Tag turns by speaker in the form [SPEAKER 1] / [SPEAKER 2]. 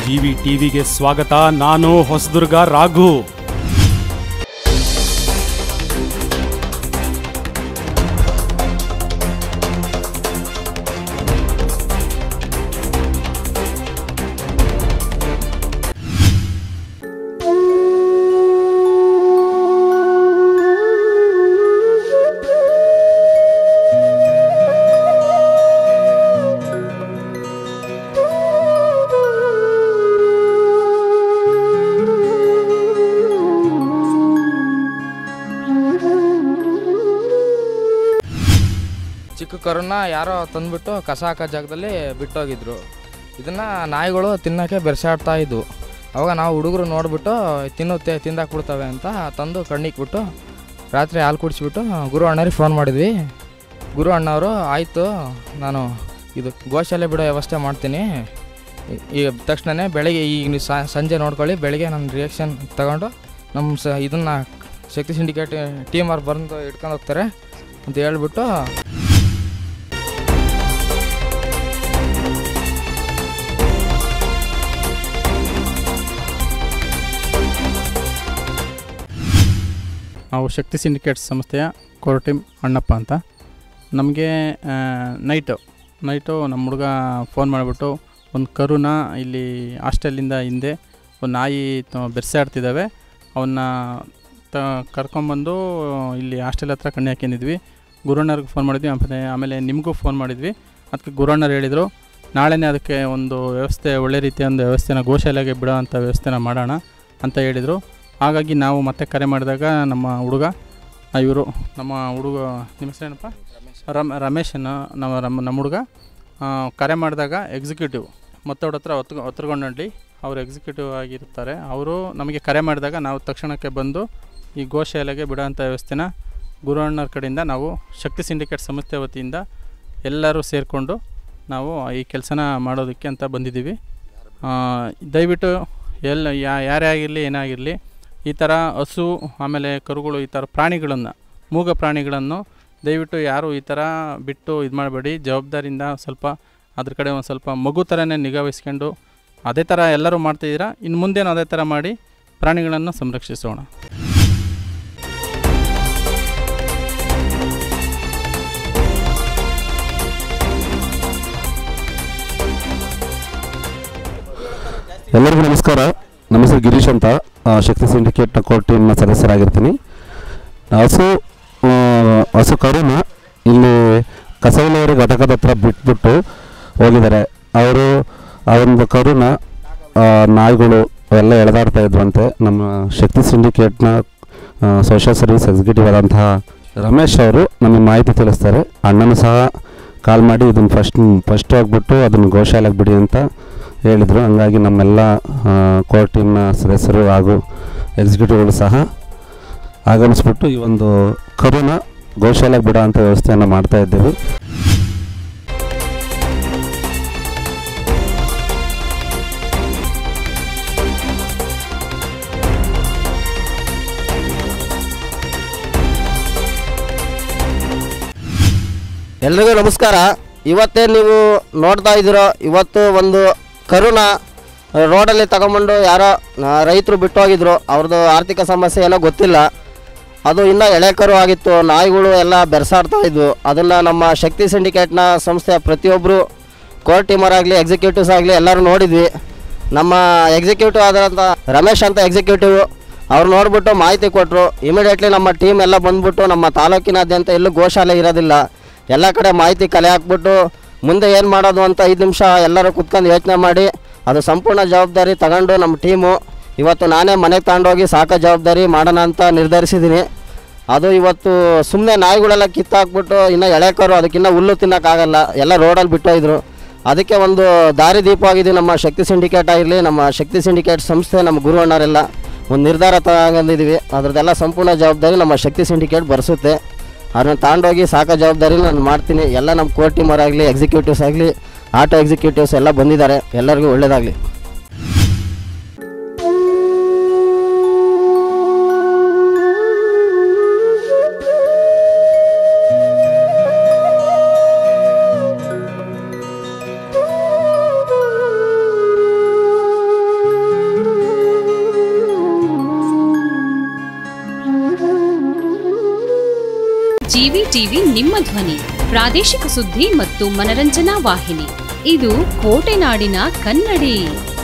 [SPEAKER 1] G V ಟಿವಿಗೆ ಸ್ವಾಗತ ನಾನು ಹೊಸದುರ್ಗ ರಾಘು
[SPEAKER 2] ಚಿಕ್ಕ ಕರುನ ಯಾರೋ ತಂದ್ಬಿಟ್ಟು ಕಸ ಹಾಕೋ ಜಾಗದಲ್ಲಿ ಬಿಟ್ಟೋಗಿದ್ರು ಇದನ್ನ ನಾಯಿಗಳು ತಿನ್ನೋಕ್ಕೆ ಬೆರೆಸಾಡ್ತಾ ಇದ್ವು ಅವಾಗ ನಾವು ಹುಡುಗರು ನೋಡ್ಬಿಟ್ಟು ತಿನ್ನುತ್ತೆ ತಿಂದಾಕ್ಬಿಡ್ತವೆ ಅಂತ ತಂದು ಕಣ್ಣಿಕ್ಬಿಟ್ಟು ರಾತ್ರಿ ಹಾಲು ಕುಡಿಸ್ಬಿಟ್ಟು ಗುರು ಅಣ್ಣರಿಗೆ ಫೋನ್ ಮಾಡಿದ್ವಿ ಗುರು ಅಣ್ಣವರು ಆಯಿತು ನಾನು ಇದು ಗೋಶಾಲೆ ಬಿಡೋ ವ್ಯವಸ್ಥೆ ಮಾಡ್ತೀನಿ ಈ- ಈಗ ತಕ್ಷಣವೇ ಬೆಳಗ್ಗೆ ಈಗ ನೀವು ಸಾ- ಸಂಜೆ ನೋಡ್ಕೊಳ್ಳಿ ಬೆಳಗ್ಗೆ ನನ್ನ ರಿಯಾಕ್ಷನ್ ತಗೊಂಡು ನಮ್ಮ ಸ ಇದನ್ನು ಶಕ್ತಿ ಸಿಂಡಿಕೇಟ್ ಟೀಮ್ ಅವ್ರು ಬಂದು ಇಟ್ಕೊಂಡು ಹೋಗ್ತಾರೆ ಅಂತ ಹೇಳ್ಬಿಟ್ಟು
[SPEAKER 3] ನಾವು ಶಕ್ತಿ ಸಿಂಡಿಕೇಟ್ ಸಂಸ್ಥೆಯ ಕೋರ್ ಟೀಮ್ ಅಣ್ಣಪ್ಪ ಅಂತ ನಮಗೆ ನೈಟು ನೈಟು ನಮ್ಮ ಹುಡುಗ ಫೋನ್ ಮಾಡಿಬಿಟ್ಟು ಒಂದು ಕರುನ ಇಲ್ಲಿ ಹಾಸ್ಟೆಲಿಂದ ಹಿಂದೆ ಒಂದು ನಾಯಿ ತ- ಬೆರ್ಸಾಡ್ತಿದ್ದಾವೆ ಅವನ್ನ ತ ಕರ್ಕೊಂಬಂದು ಇಲ್ಲಿ ಹಾಸ್ಟೆಲ್ ಹತ್ರ ಕಣ್ಣು ಹಾಕೊಂಡಿದ್ವಿ ಗುರುಣ್ಣವ್ರಿಗೆ ಫೋನ್ ಮಾಡಿದ್ವಿ ಆಮೇಲೆ ಆಮೇಲೆ ನಿಮಗೂ ಫೋನ್ ಮಾಡಿದ್ವಿ ಅದಕ್ಕೆ ಗುರುಣ್ಣರು ಹೇಳಿದರು ನಾಳೆನೇ ಅದಕ್ಕೆ ಒಂದು ವ್ಯವಸ್ಥೆ ಒಳ್ಳೆ ರೀತಿಯ ಒಂದು ವ್ಯವಸ್ಥೆನ ಗೋಶಾಲೆಗೆ ಬಿಡೋ ಅಂಥ ವ್ಯವಸ್ಥೆನ ಮಾಡೋಣ ಅಂತ ಹೇಳಿದರು ಹಾಗಾಗಿ ನಾವು ಮತ್ತೆ ಕರೆ ಮಾಡಿದಾಗ ನಮ್ಮ ಹುಡುಗ ಇವರು ನಮ್ಮ ಹುಡುಗ ನಿಮ್ಮ ಹೆಸರೇನಪ್ಪ ರಮ್ ರಮೇಶನ ನಮ್ಮ ರಮ್ ನಮ್ಮ ಹುಡುಗ ಆ, ಕರೆ ಮಾಡಿದಾಗ ಎಕ್ಸಿಕ್ಯೂಟಿವ್ ಮತ್ತವ್ರ ಹತ್ರ ಒತ್ತು ಒತ್ತರಗೊಂಡಳ್ಳಿ ಅವರು ಎಕ್ಸಿಕ್ಯೂಟಿವ್ ಆಗಿರ್ತಾರೆ ಅವರು ನಮಗೆ ಕರೆ ಮಾಡಿದಾಗ ನಾವು ತಕ್ಷಣಕ್ಕೆ ಬಂದು ಈ ಗೋಶಾಲೆಗೆ ಬಿಡೋಂಥ ವ್ಯವಸ್ಥೆನ ಗುರುವಣ್ಣರ ಕಡೆಯಿಂದ ನಾವು ಶಕ್ತಿ ಸಿಂಡಿಕೇಟ್ ಸಂಸ್ಥೆ ವತಿಯಿಂದ ಎಲ್ಲರೂ ಸೇರಿಕೊಂಡು ನಾವು ಈ ಕೆಲಸನ ಮಾಡೋದಕ್ಕೆ ಅಂತ ಬಂದಿದ್ದೀವಿ ಆ, ದಯವಿಟ್ಟು ಎಲ್ಲ ಯಾ ಯಾರೇ ಆಗಿರಲಿ ಏನೇ ಆಗಿರಲಿ ಈ ಥರ ಹಸು ಆಮೇಲೆ ಕರುಗಳು ಈ ಥರ ಪ್ರಾಣಿಗಳನ್ನು ಮೂಗ ಪ್ರಾಣಿಗಳನ್ನು ದಯವಿಟ್ಟು ಯಾರು ಈ ಥರ ಬಿಟ್ಟು ಇದು ಮಾಡಬೇಡಿ ಜವಾಬ್ದಾರಿಯಿಂದ ಸ್ವಲ್ಪ ಅದ್ರ ಕಡೆ ಒಂದು ಸ್ವಲ್ಪ ಮಗು ಥರನೇ ನಿಗಾ ವಹಿಸ್ಕೊಂಡು ಅದೇ ಥರ ಎಲ್ಲರೂ ಮಾಡ್ತಿದ್ದೀರಾ ಇನ್ನು ಮುಂದೇನು ಅದೇ ಥರ ಮಾಡಿ ಪ್ರಾಣಿಗಳನ್ನು ಸಂರಕ್ಷಿಸೋಣ
[SPEAKER 4] ಎಲ್ಲರಿಗೂ ನಮಸ್ಕಾರ ನಮ್ಮ ಹೆಸರು ಗಿರೀಶ್ ಅಂತ ಆ, ಶಕ್ತಿ ಸಿಂಡಿಕೇಟ್ನ ಕೋರ್ ಟೀಮ್ನ ಸದಸ್ಯರಾಗಿರ್ತೀನಿ ಹಸು ಆ, ಹಸು ಕರುನ ಇಲ್ಲಿ ಕಸವಲೂರು ಘಟಕದ ಹತ್ರ ಬಿಟ್ಬಿಟ್ಟು ಹೋಗಿದ್ದಾರೆ ಅವರು ಆ ಒಂದು ಕರುನ ಆ, ನಾಯಿಗಳು ಎಲ್ಲ ಎಳೆದಾಡ್ತಾ ಇದ್ವಂತೆ ನಮ್ಮ ಶಕ್ತಿ ಸಿಂಡಿಕೇಟ್ನ ಸೋಷಿಯಲ್ ಸರ್ವಿಸ್ ಎಕ್ಸಿಕ್ಯೂಟಿವ್ ಆದಂತಹ ರಮೇಶ್ ಅವರು ನಮಗೆ ಮಾಹಿತಿ ತಿಳಿಸ್ತಾರೆ ಅಣ್ಣನೂ ಸಹ ಕಾಲ್ ಮಾಡಿ ಇದನ್ನು ಫಸ್ಟ್ ಫಸ್ಟ್ ಹೋಗ್ಬಿಟ್ಟು ಅದನ್ನು ಗೋಶಾಲೆಗೆ ಬಿಡಿ ಅಂತ ಹೇಳಿದರು ಹಂಗಾಗಿ ನಮ್ಮೆಲ್ಲ ಕೋರ್ ಟೀಮ್ನ ಸದಸ್ಯರು ಹಾಗೂ ಎಕ್ಸಿಕ್ಯೂಟಿವ್ಗಳು ಸಹ ಆಗಮಿಸ್ಬಿಟ್ಟು ಈ ಒಂದು ಕರುನ ಗೋಶಾಲೆಗೆ ಬಿಡೋ ಅಂಥ ವ್ಯವಸ್ಥೆಯನ್ನು ಮಾಡ್ತಾ ಇದ್ದೀವಿ
[SPEAKER 5] ಎಲ್ರಿಗೂ ನಮಸ್ಕಾರ ಇವತ್ತೇ ನೀವು ನೋಡ್ತಾ ಇದ್ದೀರೋ ಇವತ್ತು ಒಂದು ಕರುನ ರೋಡಲ್ಲಿ ತಗೊಂಬಂದು ಯಾರೋ ರೈತರು ಬಿಟ್ಟು ಹೋಗಿದ್ರು ಅವ್ರದ್ದು ಆರ್ಥಿಕ ಸಮಸ್ಯೆ ಏನೋ ಗೊತ್ತಿಲ್ಲ ಅದು ಇನ್ನೂ ಎಳೆ ಕರು ಆಗಿತ್ತು ನಾಯಿಗಳು ಎಲ್ಲ ಬೆರೆಸಾಡ್ತಾ ಇದ್ವು ಅದನ್ನು ನಮ್ಮ ಶಕ್ತಿ ಸಿಂಡಿಕೇಟ್ನ ಸಂಸ್ಥೆಯ ಪ್ರತಿಯೊಬ್ಬರು ಕೋರ್ ಟೀಮರ್ ಆಗಲಿ ಎಕ್ಸಿಕ್ಯೂಟಿವ್ಸ್ ಆಗಲಿ ಎಲ್ಲರೂ ನೋಡಿದ್ವಿ ನಮ್ಮ ಎಕ್ಸಿಕ್ಯೂಟಿವ್ ಆದಂಥ ರಮೇಶ್ ಅಂತ ಎಕ್ಸಿಕ್ಯೂಟಿವ್ ಅವ್ರು ನೋಡ್ಬಿಟ್ಟು ಮಾಹಿತಿ ಕೊಟ್ಟರು ಇಮಿಡಿಯೇಟ್ಲಿ ನಮ್ಮ ಟೀಮ್ ಎಲ್ಲ ಬಂದ್ಬಿಟ್ಟು ನಮ್ಮ ತಾಲೂಕಿನಾದ್ಯಂತ ಎಲ್ಲೂ ಗೋಶಾಲೆ ಇರೋದಿಲ್ಲ ಎಲ್ಲ ಕಡೆ ಮಾಹಿತಿ ಕಲೆ ಹಾಕ್ಬಿಟ್ಟು ಮುಂದೆ ಏನು ಮಾಡೋದು ಅಂತ ಐದು ನಿಮಿಷ ಎಲ್ಲರೂ ಕುತ್ಕೊಂಡು ಯೋಚನೆ ಮಾಡಿ ಅದು ಸಂಪೂರ್ಣ ಜವಾಬ್ದಾರಿ ತಗೊಂಡು ನಮ್ಮ ಟೀಮು ಇವತ್ತು ನಾನೇ ಮನೆಗೆ ತಗೊಂಡೋಗಿ ಸಾಕೋ ಜವಾಬ್ದಾರಿ ಮಾಡೋಣ ಅಂತ ನಿರ್ಧರಿಸಿದ್ದೀನಿ ಅದು ಇವತ್ತು ಸುಮ್ಮನೆ ನಾಯಿಗಳೆಲ್ಲ ಕಿತ್ತಾಕ್ಬಿಟ್ಟು ಇನ್ನೂ ಎಳೆಕರು ಅದಕ್ಕಿನ್ನ ಹುಲ್ಲು ತಿನ್ನೋಕ್ಕಾಗಲ್ಲ ಎಲ್ಲ ರೋಡಲ್ಲಿ ಬಿಟ್ಟೋಗಿದ್ರು ಅದಕ್ಕೆ ಒಂದು ದಾರಿ ದೀಪವಾಗಿದೆ ನಮ್ಮ ಶಕ್ತಿ ಸಿಂಡಿಕೇಟ್ ಆಗಿರಲಿ ನಮ್ಮ ಶಕ್ತಿ ಸಿಂಡಿಕೇಟ್ ಸಂಸ್ಥೆ ನಮ್ಮ ಗುರು ಅಣ್ಣರೆಲ್ಲ ಒಂದು ನಿರ್ಧಾರ ತಗೊಂಡಿದ್ದೀವಿ ಅದ್ರದ್ದೆಲ್ಲ ಸಂಪೂರ್ಣ ಜವಾಬ್ದಾರಿ ನಮ್ಮ ಶಕ್ತಿ ಸಿಂಡಿಕೇಟ್ ಭರಿಸುತ್ತೆ ಅದನ್ನ ತಗೊಂಡೋಗಿ ಸಾಕೋ ಜವಾಬ್ದಾರಿ ನಾನು ಮಾಡ್ತೀನಿ ಎಲ್ಲ ನಮ್ಮ ಕೋರ್ ಟೀಮರ್ ಆಗಲಿ ಎಕ್ಸಿಕ್ಯೂಟಿವ್ಸ್ ಆಗಲಿ ಆಟೋ ಎಕ್ಸಿಕ್ಯೂಟಿವ್ಸ್ ಎಲ್ಲ ಬಂದಿದ್ದಾರೆ ಎಲ್ಲರಿಗೂ ಒಳ್ಳೆಯದಾಗಲಿ
[SPEAKER 6] ಜಿವಿ ಟಿವಿ ನಿಮ್ಮ ಧ್ವನಿ ಪ್ರಾದೇಶಿಕ ಸುದ್ದಿ ಮತ್ತು ಮನರಂಜನಾ ವಾಹಿನಿ ಇದು ಕೋಟೆನಾಡಿನ ಕನ್ನಡಿ